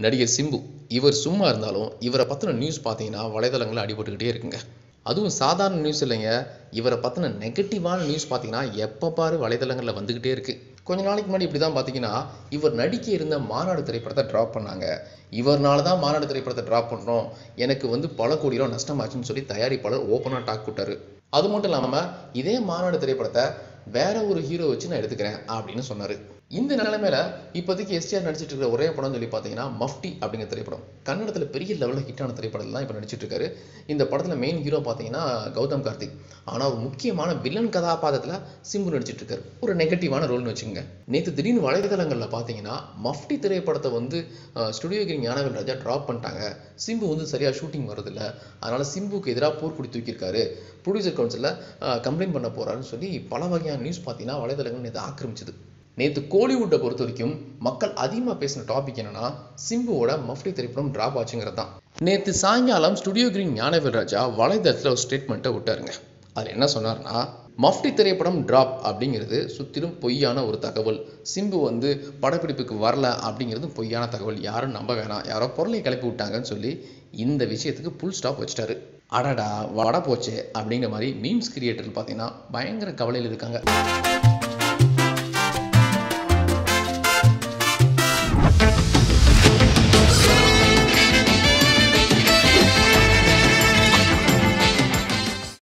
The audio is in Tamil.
நடிகர் சிம்பு இவர் சும்மா இருந்தாலும் இவரை பற்றின நியூஸ் பார்த்தீங்கன்னா வலைதளங்களில் அடிபட்டுக்கிட்டே இருக்குங்க அதுவும் சாதாரண நியூஸ் இல்லைங்க இவரை பற்றின நெகட்டிவான நியூஸ் பார்த்தீங்கன்னா எப்போ பாரு வலைதளங்களில் வந்துக்கிட்டே இருக்குது கொஞ்ச நாளைக்கு முன்னாடி இப்படி தான் பார்த்தீங்கன்னா இவர் நடிக்க இருந்த மாநாடு திரைப்படத்தை ட்ராப் பண்ணாங்க இவர்னால தான் மாநாடு திரைப்படத்தை ட்ராப் பண்ணுறோம் எனக்கு வந்து பல கோடி ரூபா நஷ்டமாச்சுன்னு சொல்லி தயாரிப்பாளர் ஓப்பனாக டாக் விட்டாரு அது மட்டும் இல்லாமல் இதே மாநாடு திரைப்படத்தை வேற ஒரு ஹீரோ வச்சு நான் எடுத்துக்கிறேன் அப்படின்னு சொன்னார் இந்த நிலைமையில இப்போதைக்கு எஸ்டிஆர் நடிச்சிட்டு இருக்கிற ஒரே படம் சொல்லி பார்த்தீங்கன்னா மஃப்டி அப்படிங்கிற திரைப்படம் கன்னடத்தில் பெரிய லெவலில் ஹிட்டான திரைப்படம் தான் இப்போ நடிச்சிட்டு இருக்காரு இந்த படத்தில் மெயின் ஹீரோ பார்த்தீங்கன்னா கௌதம் கார்த்திக் ஆனால் ஒரு முக்கியமான வில்லன் கதாபாத்திரத்தில் சிம்பு நடிச்சிட்டு இருக்காரு ஒரு நெகட்டிவான ரோல்னு வச்சுக்கோங்க நேற்று திடீர்னு வலைதளங்களில் பார்த்தீங்கன்னா மஃப்டி திரைப்படத்தை வந்து ஸ்டுடியோ கிரி ஞானவேல் ராஜா ட்ராப் பண்ணிட்டாங்க சிம்பு வந்து சரியாக ஷூட்டிங் வரதில்ல அதனால சிம்புக்கு எதிராக போர்க்குடி தூக்கியிருக்காரு ப்ரொடியூசர் கவுன்சிலில் கம்ப்ளைண்ட் பண்ண போறாருன்னு சொல்லி பல வகையான நியூஸ் பார்த்தீங்கன்னா வலைதளங்கள் நேற்று ஆக்கிரமிச்சது நேற்று கோலிவுட்டை பொறுத்த வரைக்கும் மக்கள் அதிகமாக பேசின டாபிக் என்னன்னா சிம்புவோட மஃப்டி திரைப்படம் டிராப் ஆச்சுங்கிறது தான் நேற்று சாயங்காலம் ஸ்டுடியோ கிரீன் ஞானவேல் ராஜா வலைதளத்தில் ஒரு ஸ்டேட்மெண்ட்டை விட்டாருங்க அதில் என்ன சொன்னார்னா மஃப்டி திரைப்படம் டிராப் அப்படிங்கிறது சுற்றிலும் பொய்யான ஒரு தகவல் சிம்பு வந்து படப்பிடிப்புக்கு வரல அப்படிங்கிறதும் பொய்யான தகவல் யாரும் நம்ப வேணாம் யாரோ பொருளை கிளப்பி விட்டாங்கன்னு சொல்லி இந்த விஷயத்துக்கு புல் ஸ்டாப் வச்சிட்டாரு அடடா வட போச்சே அப்படிங்கிற மாதிரி மீம்ஸ் கிரியேட்டர் பார்த்தீங்கன்னா பயங்கர கவலையில் இருக்காங்க